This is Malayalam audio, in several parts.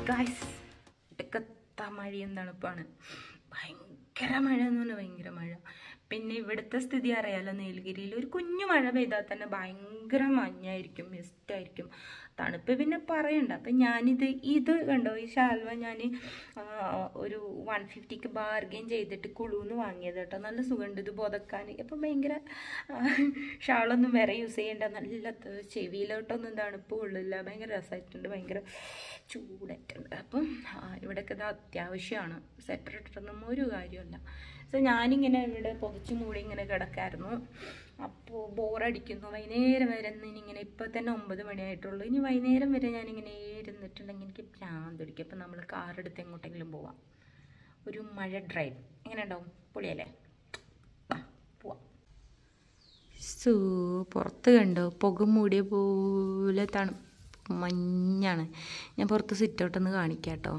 ഗായ്സ് ഇടക്കത്ത മഴയും തണുപ്പാണ് ഭയങ്കര മഴ എന്ന് പറഞ്ഞാൽ ഭയങ്കര മഴ പിന്നെ ഇവിടുത്തെ സ്ഥിതി അറിയാലോ നീലഗിരിയിൽ ഒരു കുഞ്ഞു മഴ പെയ്താൽ തന്നെ ഭയങ്കര മഞ്ഞായിരിക്കും മിസ്റ്റായിരിക്കും തണുപ്പ് പിന്നെ പറയണ്ട അപ്പം ഞാനിത് ഇത് കണ്ടോ ഈ ഷാൽവ ഞാൻ ഒരു വൺ ഫിഫ്റ്റിക്ക് ബാർഗെയിൻ ചെയ്തിട്ട് കുളുന്ന് വാങ്ങിയത് കേട്ടോ നല്ല സുഖമുണ്ട് ഇത് പുതക്കാൻ അപ്പം ഭയങ്കര ഷാളൊന്നും വേറെ യൂസ് ചെയ്യേണ്ട നല്ല ത- ചെവിയിലോട്ടൊന്നും തണുപ്പ് കൊള്ളില്ല ഭയങ്കര രസമായിട്ടുണ്ട് ഭയങ്കര ചൂടായിട്ടുണ്ട് അപ്പം ആ, ഇവിടെയൊക്കെ ഇത് അത്യാവശ്യമാണ് സെറ്റർ ഇട്ടിട്ടൊന്നും ഒരു കാര്യമല്ല സോ ഞാനിങ്ങനെ ഇവിടെ പുതച്ചു മൂടി ഇങ്ങനെ കിടക്കായിരുന്നു അപ്പോൾ ബോറടിക്കുന്നു വൈകുന്നേരം വരെ ഇന്ന് ഇങ്ങനെ ഇപ്പോൾ തന്നെ ഒമ്പത് മണിയായിട്ടുള്ളൂ ഇനി വൈകുന്നേരം വരെ ഞാനിങ്ങനെ ഇരുന്നിട്ടുണ്ടെങ്കിൽ എനിക്ക് ഭ്രാന്ത് പിടിക്കും അപ്പം നമ്മൾ കാർ എടുത്ത് എങ്ങോട്ടെങ്കിലും പോവാം ഒരു മഴ ഡ്രൈവ് എങ്ങനെ ഉണ്ടാവും പൊളിയല്ലേ വാ പോവാം സോ പുറത്ത് കണ്ടോ പുക മൂടിയ പോലെ തണു മഞ്ഞാണ് ഞാൻ പുറത്ത് സിറ്റ് ഔട്ടൊന്ന് കാണിക്കാം കേട്ടോ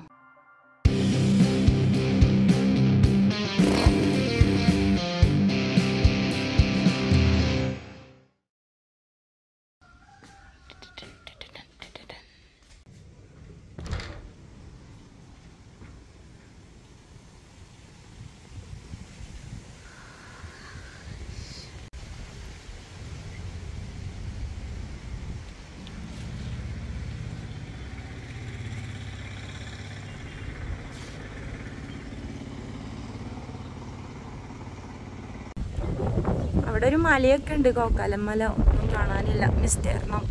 അവിടെ ഒരു മലയൊക്കെ ഉണ്ട് കോക്കാലം മല ഒന്നും കാണാനില്ല മിസ്റ്റേർണം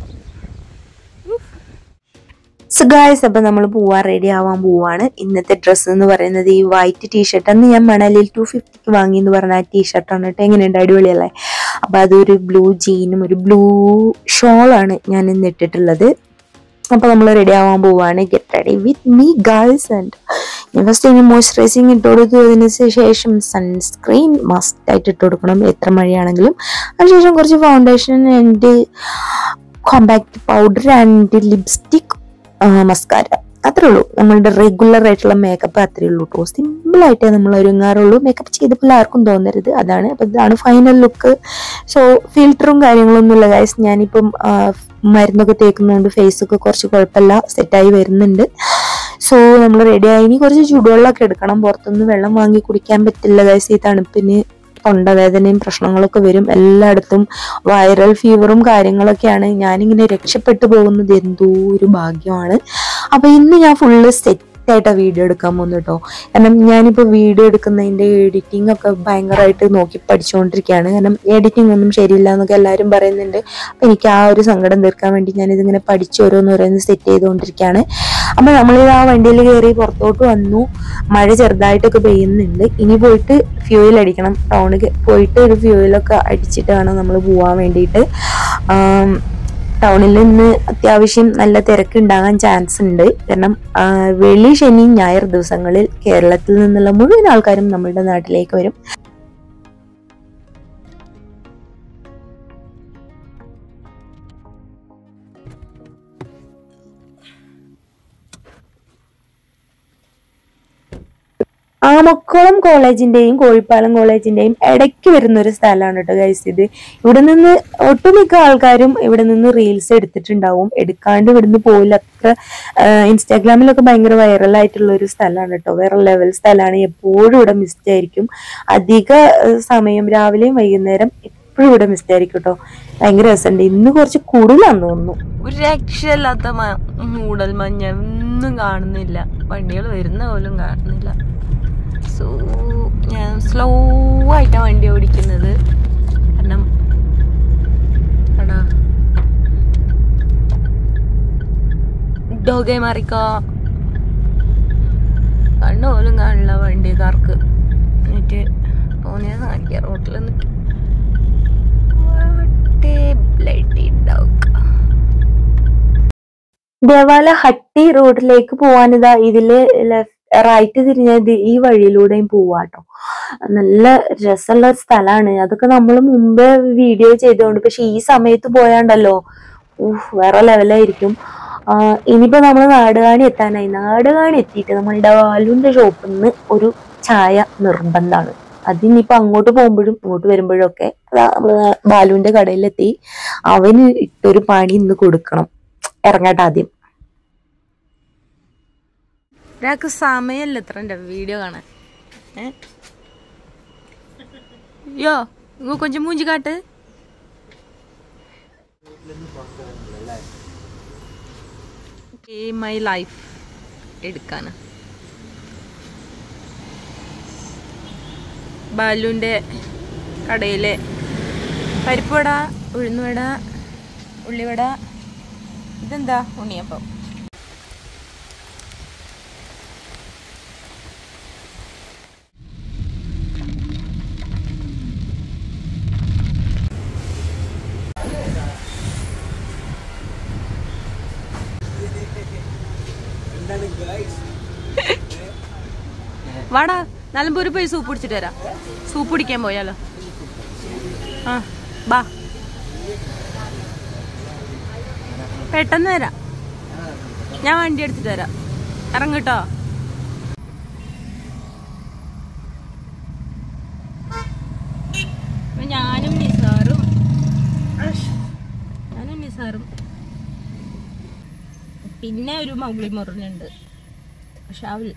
സോ ഗായ്സ് അപ്പൊ നമ്മൾ പോവാൻ റെഡി ആവാൻ പോവാണ് ഇന്നത്തെ ഡ്രസ്സ് എന്ന് പറയുന്നത് ഈ വൈറ്റ് ടീഷർട്ട് അന്ന് ഞാൻ മണലിൽ ടു ഫിഫ്റ്റിക്ക് വാങ്ങി എന്ന് പറഞ്ഞ ആ ടീഷർട്ടാണ് കേട്ടോ എങ്ങനെയുണ്ട് അടിപൊളിയല്ലേ അപ്പൊ അതൊരു ബ്ലൂ ജീനും ഒരു ബ്ലൂ ഷോളാണ് ഞാൻ ഇന്ന് ഇട്ടിട്ടുള്ളത് അപ്പൊ നമ്മൾ റെഡി ആവാൻ പോവാണ് get ready with me girls and ഞാൻ ഫസ്റ്റ് ഇനി മോയ്സ്ചറൈസിങ് ഇട്ട് കൊടുത്തു അതിന് ശേഷം സൺസ്ക്രീൻ മസ്റ്റ് ആയിട്ട് ഇട്ട് കൊടുക്കണം എത്ര മഴയാണെങ്കിലും അതിനുശേഷം കുറച്ച് foundation and compact powder and lipstick mascara അത്രേ ഉള്ളൂ നമ്മളുടെ റെഗുലർ ആയിട്ടുള്ള മേക്കപ്പ് അത്രേ ഉള്ളൂ കേട്ടോ സിമ്പിൾ ആയിട്ടേ നമ്മൾ ഒരുങ്ങാറുള്ളൂ മേക്കപ്പ് ചെയ്തപ്പോൾ ആർക്കും തോന്നരുത് അതാണ് അപ്പൊ ഇതാണ് ഫൈനൽ ലുക്ക് സോ ഫിൽറ്ററും കാര്യങ്ങളൊന്നും ഇല്ല ഗൈസ് ഞാനിപ്പം ആ, മരുന്നൊക്കെ തേക്കുന്നതുകൊണ്ട് ഫേസ് ഒക്കെ കുറച്ച് കുഴപ്പമില്ല സെറ്റായി വരുന്നുണ്ട് സോ നമ്മൾ റെഡി ആയി ഇനി കുറച്ച് ചൂടുവെള്ളമൊക്കെ എടുക്കണം പുറത്തുനിന്ന് വെള്ളം വാങ്ങി കുടിക്കാൻ പറ്റില്ല ഗൈസ് ഈ തണുപ്പിന് തൊണ്ടവേദനയും പ്രശ്നങ്ങളൊക്കെ വരും എല്ലായിടത്തും വൈറൽ ഫീവറും കാര്യങ്ങളൊക്കെയാണ് ഞാനിങ്ങനെ രക്ഷപ്പെട്ടു പോകുന്നത് എന്തോ ഒരു ഭാഗ്യമാണ് അപ്പൊ ഇന്ന് ഞാൻ ഫുള്ള് സെറ്റ് ആയിട്ടാ വീഡിയോ എടുക്കാൻ പോകുന്നു കേട്ടോ കാരണം ഞാനിപ്പോ വീഡിയോ എടുക്കുന്നതിന്റെ എഡിറ്റിംഗ് ഒക്കെ ഭയങ്കരമായിട്ട് നോക്കി പഠിച്ചുകൊണ്ടിരിക്കുകയാണ് കാരണം എഡിറ്റിംഗ് ഒന്നും ശരിയില്ല എന്നൊക്കെ എല്ലാവരും പറയുന്നുണ്ട് അപ്പൊ എനിക്ക് ആ ഒരു സങ്കടം തീർക്കാൻ വേണ്ടി ഞാൻ ഇതിങ്ങനെ പഠിച്ച് ഓരോന്നോരോന്ന് സെറ്റ് ചെയ്തുകൊണ്ടിരിക്കുകയാണ് അപ്പൊ നമ്മളിത് ആ വണ്ടിയിൽ കയറി പുറത്തോട്ട് വന്നു മഴ ചെറുതായിട്ടൊക്കെ പെയ്യുന്നുണ്ട് ഇനി പോയിട്ട് ഫ്യൂയിൽ അടിക്കണം ടൗണിൽ പോയിട്ട് ഒരു ഫ്യൂയിലൊക്കെ അടിച്ചിട്ട് വേണം നമ്മൾ പോവാൻ വേണ്ടിയിട്ട് ആം, ടൗണിൽ ഇന്ന് അത്യാവശ്യം നല്ല തിരക്ക് ഉണ്ടാകാൻ ചാൻസ് ഉണ്ട് കാരണം ആ, വെള്ളി ശനി ഞായർ ദിവസങ്ങളിൽ കേരളത്തിൽ നിന്നുള്ള മുഴുവൻ ആൾക്കാരും നമ്മളുടെ നാട്ടിലേക്ക് വരും ആമക്കുളം കോളേജിന്റെയും കോഴിപ്പാലം കോളേജിന്റെയും ഇടയ്ക്ക് വരുന്ന ഒരു സ്ഥലമാണ് കേട്ടോ ഗൈസ് ഇത് ഇവിടെ നിന്ന് ഒട്ടുമിക്ക ആൾക്കാരും ഇവിടെ നിന്ന് റീൽസ് എടുത്തിട്ടുണ്ടാവും എടുക്കാണ്ട് ഇവിടുന്ന് പോയില്ല അത്ര ആഹ് ഇൻസ്റ്റാഗ്രാമിലൊക്കെ ഭയങ്കര viral ആയിട്ടുള്ള ഒരു സ്ഥലമാണ് കേട്ടോ വേറെ ലെവൽ സ്ഥലമാണ് എപ്പോഴും ഇവിടെ മിസ്റ്റ് ആയിരിക്കും അധിക ആഹ് സമയം രാവിലെയും വൈകുന്നേരം എപ്പോഴും ഇവിടെ മിസ്റ്റ് ആയിരിക്കും കേട്ടോ ഭയങ്കര രസമുണ്ട് ഇന്ന് കുറച്ച് കൂടുതലാന്ന് തോന്നുന്നു ഒരു രക്ഷയില്ലാത്ത മൂടൽ മഞ്ഞ ഒന്നും കാണുന്നില്ല വണ്ടികൾ വരുന്ന പോലും കാണുന്നില്ല സോ ഞാൻ സ്ലോ ആയിട്ടാണ് വണ്ടി ഓടിക്കുന്നത് കാരണം എടാ ഡോഗെ മാറിക്ക കണ്ണു പോലും കാണില്ല വണ്ടിക്കാർക്ക് എന്നിട്ട് തോന്നിയത് കാണിക്കാം റോട്ടിൽ നിന്നിട്ട് What a bloody dog. Devala Hutti റോഡിലേക്ക് പോവാനിതാ ഇതില് റൈറ്റ് തിരിഞ്ഞത് ഈ വഴിയിലൂടെയും പോവാട്ടോ നല്ല രസമുള്ള ഒരു സ്ഥലമാണ് അതൊക്കെ നമ്മൾ മുമ്പേ വീഡിയോ ചെയ്തോണ്ട് പക്ഷെ ഈ സമയത്ത് പോയാണ്ടല്ലോ ഊഹ് വേറെ ലെവലായിരിക്കും ആ, ഇനിയിപ്പോ നമ്മൾ നാടുകാണി എത്താനായി നാടുകാണി എത്തിയിട്ട് നമ്മളുടെ വാലുവിന്റെ ഷോപ്പിൽ നിന്ന് ഒരു ചായ നിർബന്ധമാണ് അതിനിപ്പോ അങ്ങോട്ട് പോകുമ്പോഴും ഇങ്ങോട്ട് വരുമ്പോഴും ഒക്കെ അതാ നമ്മള് ബാലുവിന്റെ കടയിലെത്തി അവന് ഇട്ടൊരു പണി ഇന്ന് കൊടുക്കണം ഇറങ്ങട്ടെ ആദ്യം ഒരാൾക്ക് സമയമല്ല എത്ര എൻ്റെ വീഡിയോ കാണാൻ ഏ യോ ഇങ്ങ കൊഞ്ചം മൂഞ്ചി കാട്ട് മൈ ലൈഫ് എടുക്കാന് ബാലുവിൻ്റെ കടയിലെ പരിപ്പുവട ഉഴുന്നുവട ഉള്ളിവട ഇതെന്താ ഉണ്ണിയപ്പം വാടാ നിലമ്പൂര് പോയി സൂപ്പ് കുടിച്ചിട്ട് വരാം സൂപ്പ് കുടിക്കാൻ പോയാലോ ആ ബാ പെട്ടെന്ന് വരാം ഞാൻ വണ്ടി എടുത്തിട്ട് വരാം ഇറങ്ങട്ടോ അപ്പൊ ഞാനും നിസാറും അഷ്, ഞാനും നിസാറും പിന്നെ ഒരു മൗളി മുറിഞ്ഞുണ്ട് ഷാവിൽ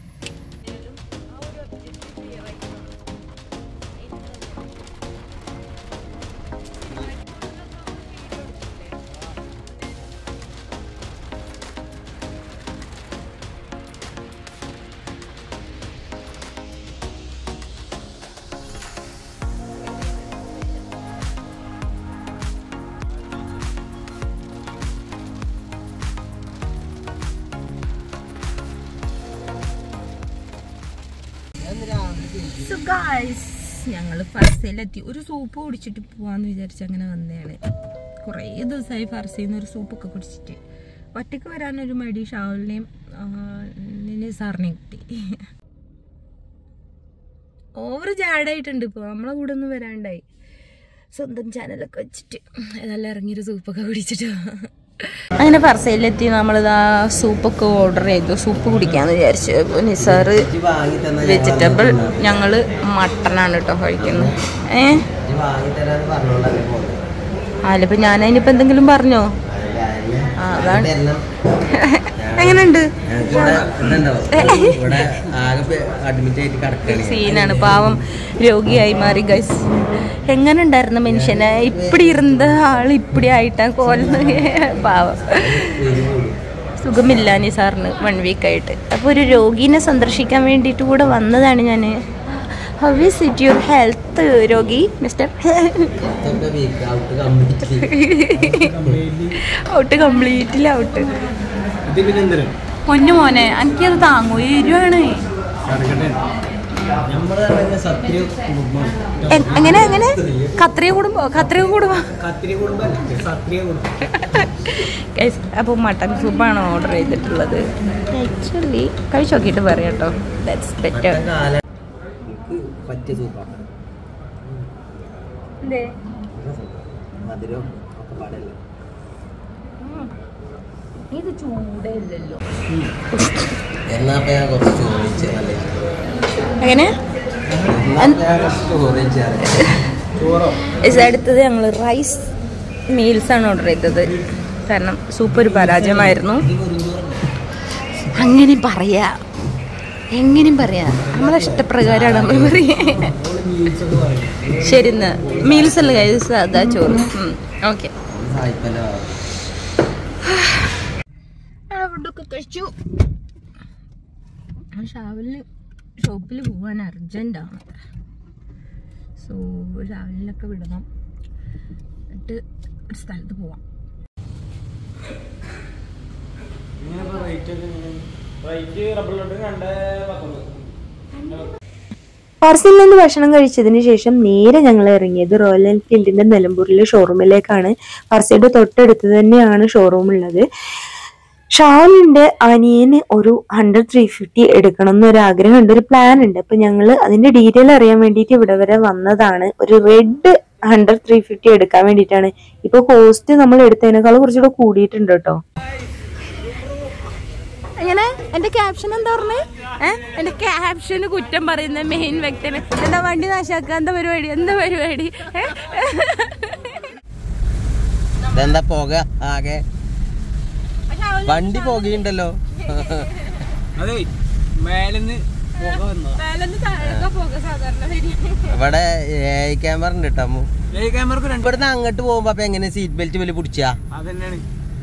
So guys, ഞങ്ങള് ഫർസയിലെത്തി ഒരു സൂപ്പ് കുടിച്ചിട്ട് പോവാന്ന് വിചാരിച്ച് അങ്ങനെ വന്നതാണ് കുറേ ദിവസമായി ഫർസയിൽ നിന്ന് ഒരു സൂപ്പൊക്കെ കുടിച്ചിട്ട് ഒറ്റയ്ക്ക് വരാനൊരു മടി ഷാവുലിനെയും നിസാറിനെയും കിട്ടി ഓവർ ജാഡായിട്ടുണ്ട് ഇപ്പോൾ നമ്മളെ കൂടെ ഒന്നും വരാണ്ടായി സ്വന്തം ചാനലൊക്കെ വെച്ചിട്ട് ഏതായാലും ഇറങ്ങിയൊരു സൂപ്പൊക്കെ കുടിച്ചിട്ട് അങ്ങനെ ഫർസയിലെത്തി നമ്മളിതാ സൂപ്പൊക്കെ ഓർഡർ ചെയ്തു സൂപ്പ് കുടിക്കാന്ന് വിചാരിച്ചു അപ്പോൾ നിസാറ് വെജിറ്റബിൾ ഞങ്ങള് മട്ടനാണ് കേട്ടോ കഴിക്കുന്നത് ഏ അതിലിപ്പോ ഞാൻ അതിനിപ്പോ എന്തെങ്കിലും പറഞ്ഞോ ആ അതാണ് എങ്ങനെയുണ്ട് ഇവിടെ ആകെ അഡ്മിറ്റ് ആയിട്ട് കിടക്കണേ സീനാണ് പാവം രോഗിയായി മാറി ഗൈസ് എങ്ങനെ ഉണ്ടായിരുന്ന മനുഷ്യനെ ഇപ്പിടി ഇരുന്ന ആള് ഇപ്പിടി ആയിട്ടാ കോലുന്ന പാവം സുഖമില്ല നിസാറിന് വൺ വീക്ക് ആയിട്ട് അപ്പോൾ ഒരു രോഗീനെ സന്ദർശിക്കാൻ വേണ്ടിയിട്ട് കൂടെ വന്നതാണ് ഞാൻ how is it your health രോഗി mister weak out complete out completely out ഇത് പിന്നെ എന്തരം പൊന്നു മോനെ എനിക്കത് താങ്ങൂ എരുവാണ് നടക്കട്ടെ നമ്മള് പറയുന്ന സത്രിയ കുടുംബം എ- എങ്ങനെ എങ്ങനെ കത്രിയ കുടുംബോ കത്രിയ കുടുംബോ കത്തിരി കുടുംബം സത്രിയ കുടുംബം ഗൈസ് അപ്പോൾ മട്ടൻ സൂപ്പാണ് ഓർഡർ ചെയ്തിട്ടുള്ളത് ആക്ച്വലി കഴിച്ചു നോക്കിയിട്ട് പറയാം കേട്ടോ ദാറ്റ്സ് ബെറ്റർ കാലം എനിക്ക് പറ്റിയ സൂപ്പാണ് മധുരം ഒക്കെ പാടല്ലേ ഇത് ചൂടേ ഇല്ലല്ലോ എന്നാ അപ്പൊ ഞാൻ കുറച്ച് ചോദിച്ചു എങ്ങനെ എന്നാ ഞാൻ കുറച്ച് ചോദിച്ചു ചോറോ ഇത് അടുത്തത് ഞങ്ങൾ റൈസ് മീൽസ് ആണ് ഓർഡർ ചെയ്തത് കാരണം സൂപ്പ് ഒരു പരാജയമായിരുന്നു അങ്ങനെ പറയാ എങ്ങനെയും പറയാ നമ്മളെ ഇഷ്ടപ്രകാരമാണ് നമ്മൾ പറയാ മീൽസ് എന്ന് പറയും ശരി എന്നാ മീൽസ് അല്ല കൈസ് അതാ ചോറ് ഓക്കെ സായിപ്പല്ലോ ഫുഡൊക്കെ കഴിച്ചു ഷാവലിന് ഷോപ്പിൽ പോകാൻ അർജൻറ്റാണ് സോ ഷാവലിനൊക്കെ വിടണം എന്നിട്ട് ഒരു സ്ഥലത്ത് പോവാം ഇങ്ങനെ റേറ്റ് ഒക്കെ റേറ്റ് റബ്ബർ ലോട്ട് രണ്ട് പത്തൊമ്പത് പാർസലിൽ നിന്ന് ഭക്ഷണം കഴിച്ചതിന് ശേഷം നേരെ ഞങ്ങൾ ഇറങ്ങിയത് റോയൽ എൻഫീൽഡിന്റെ നിലമ്പൂരിലെ ഷോറൂമിലേക്കാണ് പാർസയുടെ തൊട്ടടുത്ത് തന്നെയാണ് ഷോറൂം ഉള്ളത് ഷാലിന്റെ അനിയന് ഒരു ഹൺഡ്രഡ് ത്രീ ഫിഫ്റ്റി എടുക്കണം എന്നൊരു ആഗ്രഹമുണ്ട് ഒരു പ്ലാൻ ഉണ്ട് അപ്പൊ ഞങ്ങൾ അതിന്റെ ഡീറ്റെയിൽ അറിയാൻ വേണ്ടിയിട്ട് ഇവിടെ വരെ വന്നതാണ് ഒരു റെഡ് ഹൺഡ്രഡ് ത്രീ ഫിഫ്റ്റി എടുക്കാൻ വേണ്ടിയിട്ടാണ് ഇപ്പൊ കോസ്റ്റ് നമ്മൾ എടുത്തതിനേക്കാൾ കുറച്ചുകൂടെ കൂടിയിട്ടുണ്ട് കേട്ടോ എങ്ങനെ എന്റെ ക്യാപ്ഷൻ എന്താ പറഞ്ഞേ ഏഹ് എന്റെ ക്യാപ്ഷന് കുറ്റം പറയുന്ന മെയിൻ വ്യക്തിനെ എന്താ വണ്ടി നാശാക്കുക എന്താ പരിപാടി എന്താ പരിപാടി ഏ? ഇതെന്താ പോക ആകെ വണ്ടി പോകുന്നുണ്ടല്ലോ അതെ മേലെന്ന് പുക വന്നതാ മേലെന്ന് താഴേക്കാ പോക സാധാരണ വരിക ഇവിടെ ക്യാമറ ഉണ്ട് കേട്ടോ അമ്മു ഈ ക്യാമറക്ക് രണ്ട് ഇവിടുന്ന് അങ്ങോട്ട് പോകുമ്പോ അപ്പൊ എങ്ങനെ സീറ്റ് ബെൽറ്റ് വലിയ പിടിച്ചാ അതന്നെയാണ്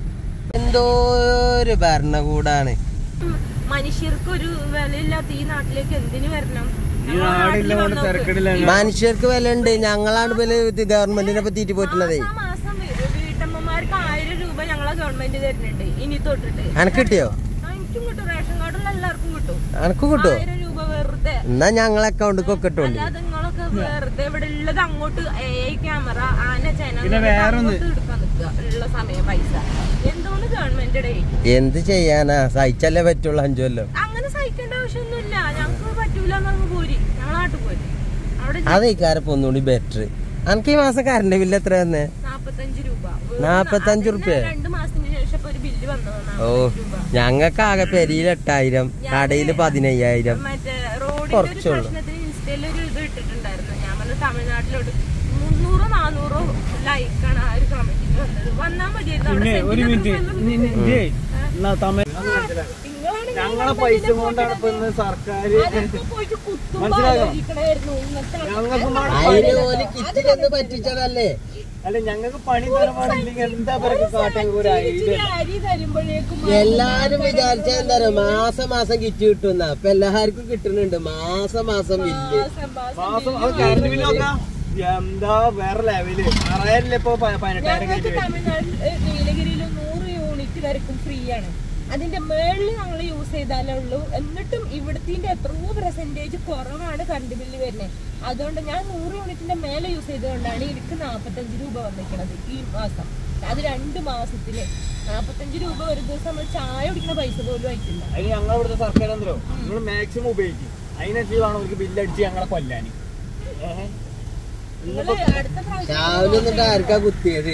എന്തോ ഒരു ഭരണകൂടാണ് മനുഷ്യർക്ക് ഒരു വിലയില്ലാത്ത ഈ നാട്ടിലേക്ക് എന്തിനു വരണം ഈ നാടില്ല കൊണ്ട് തിരക്കടില്ല മനുഷ്യർക്ക് വില ഉണ്ട് ഞങ്ങളാണ് വില ഗവൺമെന്റിനെ പറ്റിയിട്ട് പോയിട്ടുള്ളതേ മാസാ മാസം വരും വീട്ടമ്മമാർക്ക് ആയിരം രൂപ ഞങ്ങളെ ഗവൺമെന്റ് തരുന്നുണ്ട് ഇനി തൊട്ടിട്ട് എനക്ക് കിട്ടിയോ ആ, എനിക്കും കിട്ടും റേഷൻ കാർഡുള്ള എല്ലാവർക്കും കിട്ടും എനക്ക് കിട്ടുമോ ആയിരം രൂപ വെറുതെ എന്നാ ഞങ്ങളെ അക്കൗണ്ടിൽ ഒക്കെ ഇട്ടുണ്ട് അല്ലാതെ നിങ്ങളൊക്കെ വെറുതെ ഇവിടെ ഉള്ളത് അങ്ങോട്ട് എ ഐ ക്യാമറ ആന ചൈന പിന്നെ വേറൊന്ന്. എടുക്കാൻ നിൽക്കുക ഉള്ള സമയം പൈസ എന്തോന്ന് ഗവൺമെന്റിടെ എന്ത് ചെയ്യാനാ സഹിച്ചല്ലേ പറ്റുള്ളൂ അഞ്ചു കൊല്ലം അങ്ങനെ സഹിക്കേണ്ട ആവശ്യമൊന്നുമില്ല ഞങ്ങൾക്ക് പറ്റൂല എന്നങ്ങ് പോരി ഞങ്ങൾ നാട്ടിൽ പോരി അവിടെ അത് ഇക്കാരപ്പോ ഒന്നുകൂടി ബെറ്റർ എനിക്ക് ഈ മാസം കറണ്ട് ബില്ല് എത്ര തന്നെ നാപ്പത്തഞ്ച് രൂപ നാപ്പത്തഞ്ച് അതിന് ഉറുപ്യ രണ്ട് മാസത്തിന് ശേഷം ഇപ്പൊ ഒരു ബില്ല് വന്നതാണ് ഓ ഞങ്ങൾക്ക് ആകെ പെരിയിൽ എട്ടായിരം കടയിൽ പതിനയ്യായിരം മറ്റേ റോഡിന്റെ ഒരു കുറച്ചുള്ളൂ. പ്രശ്നത്തിന് ഇൻസ്റ്റയിൽ ഒരു ഇത് ഇട്ടിട്ടുണ്ടായിരുന്നു ഞാൻ പറഞ്ഞ തമിഴ്നാട്ടിലോട്ട് മുന്നൂറോ നാനൂറോ ലൈക്കാണ് ആ ഒരു കമന്റിന് വന്നത് വന്നാ മതിയായിരുന്നു അവിടെ പിന്നെ ഒരു മിനിറ്റ് സെന്റിനൊക്കെ ഇനി ഇജ്ജേ, എന്നാ തമിഴ് നിങ്ങളാണ് ഞങ്ങളെ പൈസ കൊണ്ടാണ് ഇപ്പൊ ഇന്ന് സർക്കാർ അതൊക്കെ പോയിട്ട് കുത്തുമ്പോ മനസ്സിലായോ? ആലോചിക്കണായിരുന്നു ഇന്നത്തെ ഞങ്ങൾക്ക് മാ- അതിന് ഓല് കിറ്റിലെന്ന് പറ്റിച്ചതല്ലേ അല്ല ഞങ്ങൾക്ക് പണി തരമാണെങ്കിൽ എന്താ പറയുക കാട്ടാൻ ഒരു ഐഡിയ ഇച്ചിരി അരി തരുമ്പോഴേക്കും എല്ലാരും വിചാരിച്ച എന്താ പറയാ മാസം മാസം കിറ്റ് കിട്ടുന്ന അപ്പൊ എല്ലാവർക്കും കിട്ടുന്നുണ്ട് മാസം മാസം ബില്ല് മാസം മാസം മാസം അത് കറണ്ട് ബില്ല് നോക്കാം എന്താ വേറെ ലെവല് ആറായിരം ഇപ്പൊ പ- പതിനെട്ടായിരം ഞങ്ങൾക്ക് കഴിഞ്ഞു തമിഴ്നാട്ടിൽ നീലഗിരിയിൽ നൂറ് യൂണിറ്റ് വരക്കും ഫ്രീ ആണ് അതിന്റെ മേളിൽ നമ്മൾ യൂസ് ചെയ്താലേ ഉള്ളൂ എന്നിട്ടും ഇവിടുത്തെ എത്രയോ പെർസെന്റേജ് കുറവാണ് കറണ്ട് ബില്ല് വരുന്നത് അതുകൊണ്ട് ഞാൻ നൂറ് യൂണിറ്റിന്റെ മേലെ യൂസ് ചെയ്തുകൊണ്ടാണ് എനിക്ക് നാപ്പത്തഞ്ച് രൂപ വന്നിരിക്കണത് ഈ മാസം അത് രണ്ട് മാസത്തില് നാപ്പത്തഞ്ച് രൂപ ഒരു ദിവസം നമ്മൾ ചായ കുടിക്കുന്ന പൈസ പോലും ആയിട്ടില്ല അതിന് ഞങ്ങൾ ഇവിടുത്തെ സർക്കാർ എന്തോ നിങ്ങൾ മാക്സിമം ഉപയോഗിക്കും അതിനനുസരിച്ച് വേണം അവർക്ക് ബില്ലടിച്ച് ഞങ്ങളെ കൊല്ലാന് ഏഹ് നിങ്ങള് അടുത്ത പ്രാവശ്യം രാവിലെ എന്നിട്ട് ആർക്കാ കുത്തിയത്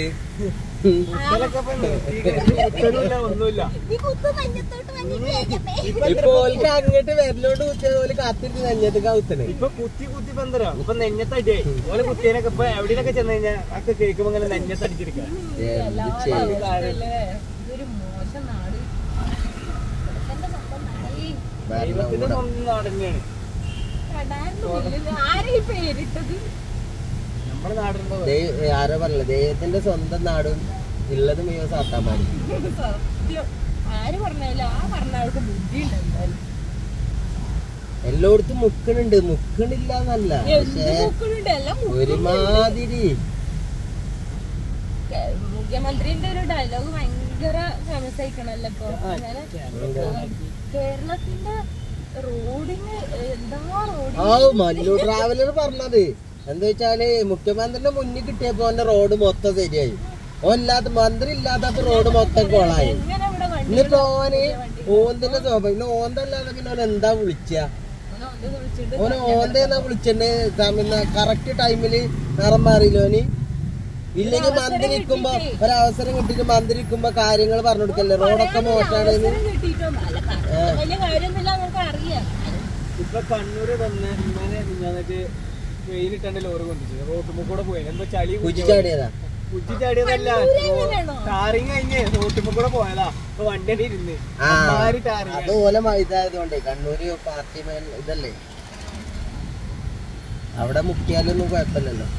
ഇന്നലൊക്കെ ഇപ്പൊ നിർത്തിയിരിക്കുന്നു. കുത്തലുമില്ല, ഒന്നുമില്ല നീ കുത്തു മഞ്ഞത്തോട്ട് വന്നിട്ട് ഇപ്പൊ ഓൽക്ക് അങ്ങോട്ട് വരലോണ്ട് കുത്തിയത് ഓല് കാത്തിട്ട് നെഞ്ഞത്തേക്കാ കുത്തണേ ഇപ്പൊ കുത്തി കുത്തി ഇപ്പൊ എന്തരാ ഇപ്പൊ നെഞ്ഞത്തടിയായി ഓലെ കുത്തിയനൊക്കെ ഇപ്പൊ എവിടെയൊക്കെ ചെന്ന് കഴിഞ്ഞാൽ ഒക്കെ കേൾക്കുമ്പോ ഇങ്ങനെ നെഞ്ഞത്തടിച്ചിരിക്കുക എന്ത് ചെയ്യും ഇതൊരു മോശം നാട് ഇവിടുത്തെ സ്വന്തം നാടായി. ദൈവത്തിന്റെ സ്വന്തം നാട് തന്നെയാണ് കടാറിന്റെ ബില്ല് ആരാ ഈ പേരിട്ടത് നമ്മുടെ നാടിന്റെ ദൈവ- ആരോ പറഞ്ഞില്ല ദൈവത്തിന്റെ സ്വന്തം നാടും ഉള്ളത് മുഴുവൻ സാത്താമാരി സത്യം ആര് പറഞ്ഞാലും ആ പറഞ്ഞ ആൾക്ക് ബുദ്ധി ഉണ്ട് എന്തായാലും എല്ലായിടത്തും മുക്കണുണ്ട് മുക്കണില്ല എന്നല്ല എന്ത് പക്ഷേ നോക്കുന്നുണ്ട് എല്ലാം ഒരുമാതിരി മുഖ്യമന്ത്രിന്റെ ഒരു ഡയലോഗ് ഭയങ്കര ഫേമസ് ആയിക്കണല്ലോ ഇപ്പൊ അങ്ങനെ കേരളത്തിന്റെ റോഡിന് എന്താ ആ റോഡിന് മല്ലു ട്രാവലർ പറഞ്ഞത് എന്താ വെച്ചാല് മുഖ്യമന്ത്രിന്റെ മുന്നിൽ കിട്ടിയപ്പോ ഓന്റെ റോഡ് മൊത്തം ശരിയായി ഓൻ ഇല്ലാത്ത മന്ത്രി ഇല്ലാത്തപ്പോ റോഡ് മൊത്തം കൊളായി എങ്ങനെ ഇവിടെ വണ്ടി എന്നിട്ട് ഓന് ഓന്തിന്റെ സ്വഭാവം പിന്നെ ഓന്തല്ലാതെ പിന്നെ ഓൻ എന്താ വിളിച്ച ഒന്ന് വിളിച്ചിട്ട് ഓന് ഓന്തെന്നാ വിളിച്ചിട്ട് തമിഴ്ന കറക്റ്റ് ടൈമില് നിറം മാറിയില്ല ഓന് ഇല്ലെങ്കിൽ മന്ത്രി നിൽക്കുമ്പോ ഒരവസരം കിട്ടിയിട്ട് മന്ത്രി നിൽക്കുമ്പോ കാര്യങ്ങൾ പറഞ്ഞു കൊടുക്കല്ലേ റോഡൊക്കെ മോശമാണ് അവസരം കിട്ടിയിട്ടൊന്നുമല്ല. കാരണം വലിയ കാര്യമൊന്നുമില്ല നമുക്ക് അറിയാം ഇപ്പൊ കണ്ണൂര് തന്നെ ഇങ്ങനെ മിഞ്ഞാന്നിട്ട് വെയിലിട്ടണ്ട് ലോറി കൊണ്ടിട്ട് റോട്ടുമ്പോ കൂടെ പോയി എന്തോ ചളി കുജിച്ചാടിയതാ കുറ്റി ചാടിയതല്ല എങ്ങനെയാണോ? ടാറിങ് കഴിഞ്ഞ് റോട്ടുമ്പോ കൂടെ പോയതാ അപ്പൊ വണ്ടി അവിടെ ഇരുന്ന് ആ അമ്മാരി ടാറിങ് അത് ഓല ഇതായതുകൊണ്ടേ കണ്ണൂര് പാർട്ടി മേൽ ഇതല്ലേ അവിടെ മുക്കിയാലൊന്നും കുഴപ്പമില്ലല്ലോ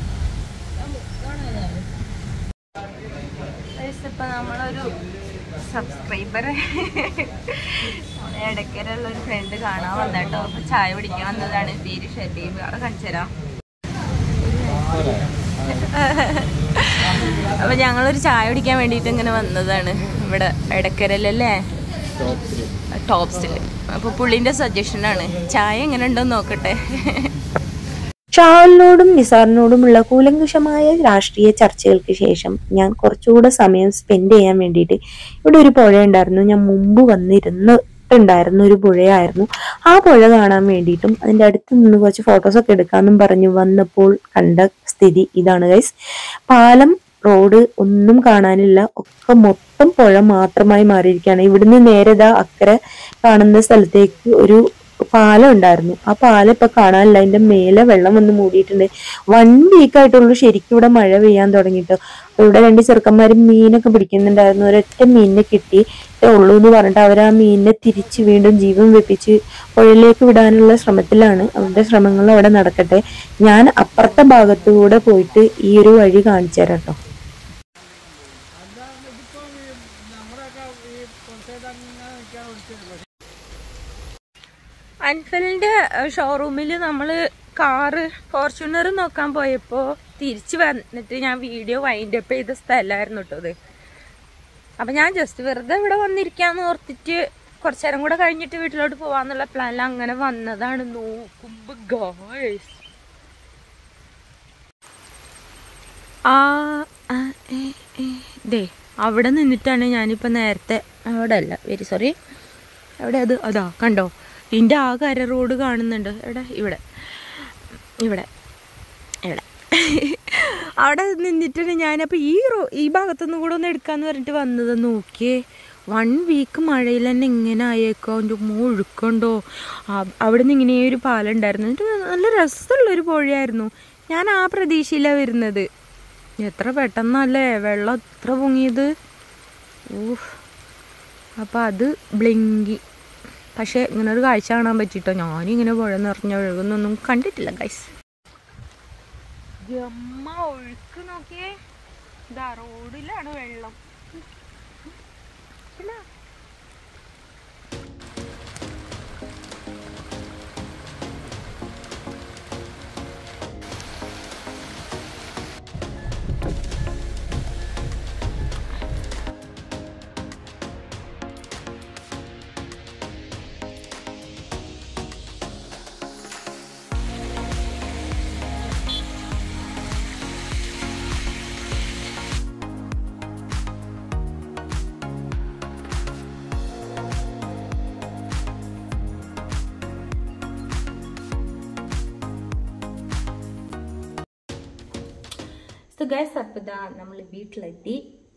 ഇപ്പൊ നമ്മളൊരു സബ്സ്ക്രൈബറെ ഇടയ്ക്കലുള്ള ഒരു ഫ്രണ്ട് കാണാൻ വന്നട്ടോ അപ്പൊ ചായ പിടിക്കാൻ വന്നതാണ് പേര് ഷബീബ് അവിടെ കാണിച്ചു തരാം അപ്പൊ ഞങ്ങളൊരു ചായ കുടിക്കാൻ വേണ്ടിയിട്ട് ഇങ്ങനെ വന്നതാണ് ഇവിടെ എടക്കരലല്ലേ ടോപ്സിൽ അപ്പൊ പുള്ളിന്റെ സജഷനാണ് ചായ എങ്ങനെ ഉണ്ടോന്ന് നോക്കട്ടെ ഷാലിനോടും നിസാറിനോടുമുള്ള കൂലങ്കുഷമായ രാഷ്ട്രീയ ചർച്ചകൾക്ക് ശേഷം ഞാൻ കുറച്ചുകൂടെ സമയം സ്പെൻഡ് ചെയ്യാൻ വേണ്ടിയിട്ട് ഇവിടെ ഒരു പുഴ ഉണ്ടായിരുന്നു ഞാൻ മുമ്പ് വന്നിരുന്നിട്ടുണ്ടായിരുന്ന ഒരു പുഴയായിരുന്നു ആ പുഴ കാണാൻ വേണ്ടിയിട്ടും അതിൻ്റെ അടുത്ത് നിന്ന് കുറച്ച് ഫോട്ടോസൊക്കെ എടുക്കാമെന്നും പറഞ്ഞു വന്നപ്പോൾ കണ്ട സ്ഥിതി ഇതാണ് ഗൈസ് പാലം റോഡ് ഒന്നും കാണാനില്ല ഒക്കെ മൊത്തം പുഴ മാത്രമായി മാറിയിരിക്കുകയാണ് ഇവിടുന്ന് നേരെ ദാ അക്കരെ കാണുന്ന സ്ഥലത്തേക്ക് ഒരു പാലം ഉണ്ടായിരുന്നു ആ പാലം ഇപ്പൊ കാണാനില്ല അതിന്റെ മേലെ വെള്ളം വന്ന് മൂടിയിട്ടുണ്ട് വൺ വീക്ക് ആയിട്ടുള്ളൂ ശരിക്കും ഇവിടെ മഴ പെയ്യാൻ തുടങ്ങിയിട്ട് അപ്പൊ ഇവിടെ രണ്ട് ചെറുക്കന്മാർ മീനൊക്കെ പിടിക്കുന്നുണ്ടായിരുന്നു ഒരൊറ്റ മീനിനെ കിട്ടി ഇതേ ഉള്ളൂ എന്ന് പറഞ്ഞിട്ട് അവർ ആ മീനിനെ തിരിച്ച് വീണ്ടും ജീവൻ വെപ്പിച്ച് പുഴയിലേക്ക് വിടാനുള്ള ശ്രമത്തിലാണ് അവരുടെ ശ്രമങ്ങൾ അവിടെ നടക്കട്ടെ ഞാൻ അപ്പുറത്തെ ഭാഗത്തുകൂടെ പോയിട്ട് ഈ ഒരു വഴി കാണിച്ചു തരാം കേട്ടോ അൻഫലിന്റെ ഷോറൂമിൽ നമ്മൾ കാറ് ഫോർച്യൂണർ നോക്കാൻ പോയപ്പോൾ തിരിച്ചു വന്നിട്ട് ഞാൻ വീഡിയോ വൈൻഡ് അപ്പ് ചെയ്ത സ്ഥലമായിരുന്നു കേട്ടോ ഇത് അപ്പം ഞാൻ ജസ്റ്റ് വെറുതെ ഇവിടെ വന്നിരിക്കാന്ന് ഓർത്തിട്ട് കുറച്ചു നേരം കൂടെ കഴിഞ്ഞിട്ട് വീട്ടിലോട്ട് പോവാന്നുള്ള പ്ലാനിൽ അങ്ങനെ വന്നതാണ് നോക്കുമ്പോ ഗായ്സ് ആ ആ, ഏ, ഏ, ദേ അവിടെ നിന്നിട്ടാണ് ഞാനിപ്പോൾ നേരത്തെ അവിടെ അല്ല വെരി സോറി എവിടെ അത് അതാ കണ്ടോ ഇതിൻ്റെ ആ കര റോഡ് കാണുന്നുണ്ട് എവിടെ ഇവിടെ ഇവിടെ ഇവിടെ അവിടെ നിന്നിട്ടാണ് ഞാനപ്പോൾ ഈ റോ ഈ ഭാഗത്തുനിന്ന് കൂടെ ഒന്ന് എടുക്കാന്ന് പറഞ്ഞിട്ട് വന്നത് നോക്കിയേ വൺ വീക്ക് മഴയിൽ തന്നെ ഇങ്ങനെ ആയേക്കോ അതിൻ്റെ ഒഴുക്കുണ്ടോ അവിടെ നിന്ന് ഇങ്ങനെ ഒരു പാലം ഉണ്ടായിരുന്നു എന്നിട്ട് നല്ല രസമുള്ളൊരു പുഴയായിരുന്നു ഞാൻ ആ പ്രതീക്ഷയിലാണ് വരുന്നത് എത്ര പെട്ടെന്നല്ലേ വെള്ളം എത്ര പൊങ്ങിയത് ഊഹ് അപ്പം അത് ബ്ലിങ്കി പക്ഷേ ഇങ്ങനെ ഒരു കാഴ്ച കാണാൻ പറ്റിട്ടോ ഞാനിങ്ങനെ പുഴ നിറഞ്ഞ ഒഴുകുന്നൊന്നും കണ്ടിട്ടില്ല ഗൈസ് അമ്മ ഒഴുക്ക് നോക്കിയേ ഇതാ റോഡിലാണ് വെള്ളം ഇല്ല. സോ ഗൈസ് അപ്പോൾ ഇതാ നമ്മൾ വീട്ടിലെത്തി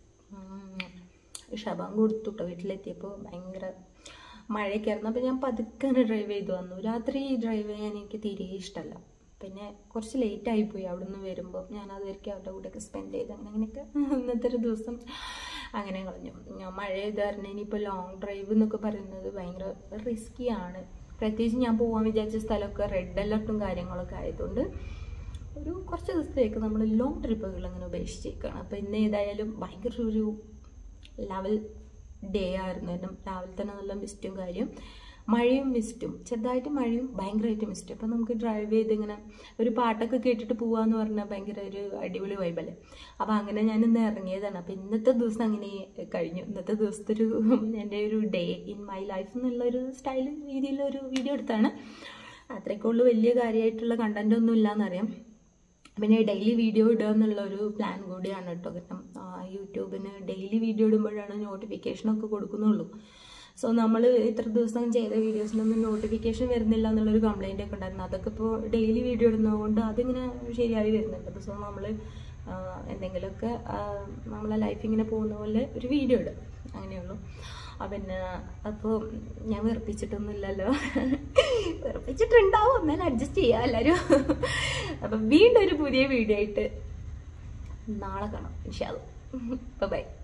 ഷബാൻ കൊടുത്തു കേട്ടോ വീട്ടിലെത്തിയപ്പോൾ ഭയങ്കര മഴയൊക്കെയായിരുന്നു അപ്പോൾ ഞാൻ പതുക്കെ ഡ്രൈവ് ചെയ്തു വന്നു രാത്രി ഡ്രൈവ് ചെയ്യാൻ എനിക്ക് തീരെ ഇഷ്ടമല്ല പിന്നെ കുറച്ച് ലേറ്റ് ആയിപ്പോയി അവിടെ നിന്ന് വരുമ്പോൾ ഞാൻ അതുവരെയ്ക്ക് അവരുടെ കൂടെയൊക്കെ സ്പെൻഡ് ചെയ്ത് അങ്ങനെ അങ്ങനെയൊക്കെ ഇന്നത്തെ ഒരു ദിവസം അങ്ങനെ കളഞ്ഞു ഞാൻ മഴ ചെയ്ത് കാരണം ഇനിയിപ്പോൾ ലോങ് ഡ്രൈവ് എന്നൊക്കെ പറയുന്നത് ഭയങ്കര റിസ്ക്കിയാണ് പ്രത്യേകിച്ച് ഞാൻ പോകാൻ വിചാരിച്ച സ്ഥലമൊക്കെ റെഡ് അലർട്ടും കാര്യങ്ങളൊക്കെ ആയതുകൊണ്ട് ഒരു കുറച്ച് ദിവസത്തേക്ക് നമ്മൾ ലോങ് ട്രിപ്പുകൾ അങ്ങനെ ഉപേക്ഷിച്ചേക്കാണ് അപ്പോൾ ഇന്ന് ഏതായാലും ഭയങ്കര ഒരു ലെവൽ ഡേ ആയിരുന്നു കാരണം രാവിലെ തന്നെ നല്ല മിസ്റ്റും കാര്യം മഴയും മിസ്റ്റും ചെറുതായിട്ട് മഴയും ഭയങ്കരമായിട്ട് മിസ്റ്റും അപ്പോൾ നമുക്ക് ഡ്രൈവ് ചെയ്ത് ഇങ്ങനെ ഒരു പാട്ടൊക്കെ കേട്ടിട്ട് പോവാന്ന് പറഞ്ഞാൽ ഭയങ്കര ഒരു അടിപൊളി വൈബല്ലേ അപ്പോൾ അങ്ങനെ ഞാൻ ഇന്ന് ഇറങ്ങിയതാണ് അപ്പോൾ ഇന്നത്തെ ദിവസം അങ്ങനെ കഴിഞ്ഞു ഇന്നത്തെ ദിവസത്തെ ഒരു എൻ്റെ ഒരു ഡേ ഇൻ മൈ ലൈഫ് എന്നുള്ള ഒരു സ്റ്റൈൽ രീതിയിലൊരു വീഡിയോ എടുത്താണ് അത്രയ്ക്കുള്ളൂ വലിയ കാര്യമായിട്ടുള്ള കണ്ടന്റ് ഒന്നും ഇല്ലയെന്നറിയാം പിന്നെ ഡെയിലി വീഡിയോ ഇടുക എന്നുള്ള ഒരു പ്ലാൻ കൂടിയാണ് കേട്ടോ കാരണം ആ, യൂട്യൂബിന് ഡെയിലി വീഡിയോ ഇടുമ്പോഴാണ് നോട്ടിഫിക്കേഷനൊക്കെ കൊടുക്കുന്നുള്ളൂ സോ നമ്മൾ ഇത്ര ദിവസം ചെയ്ത വീഡിയോസിനൊന്നും നോട്ടിഫിക്കേഷൻ വരുന്നില്ല എന്നുള്ളൊരു കംപ്ലൈൻ്റ് ഒക്കെ ഉണ്ടായിരുന്നു അതൊക്കെ ഇപ്പോൾ ഡെയിലി വീഡിയോ ഇടുന്നതുകൊണ്ട് അതിങ്ങനെ ശരിയായി വരുന്നുണ്ട് അപ്പോൾ സോ നമ്മൾ എന്തെങ്കിലുമൊക്കെ ആ, നമ്മളെ ലൈഫ് ഇങ്ങനെ പോകുന്ന പോലെ ഒരു വീഡിയോ ഇടും അങ്ങനെയുള്ളൂ ആ, പിന്നെ അപ്പോൾ ഞാൻ വെറുപ്പിച്ചിട്ടൊന്നുമില്ലല്ലോ വെറുപ്പിച്ചിട്ടുണ്ടാവും എന്നാലും അഡ്ജസ്റ്റ് ചെയ്യാം എല്ലാവരും അപ്പം വീണ്ടും ഒരു പുതിയ വീഡിയോ ആയിട്ട് നാളെ കാണാം ഇൻഷാല്ല ബൈ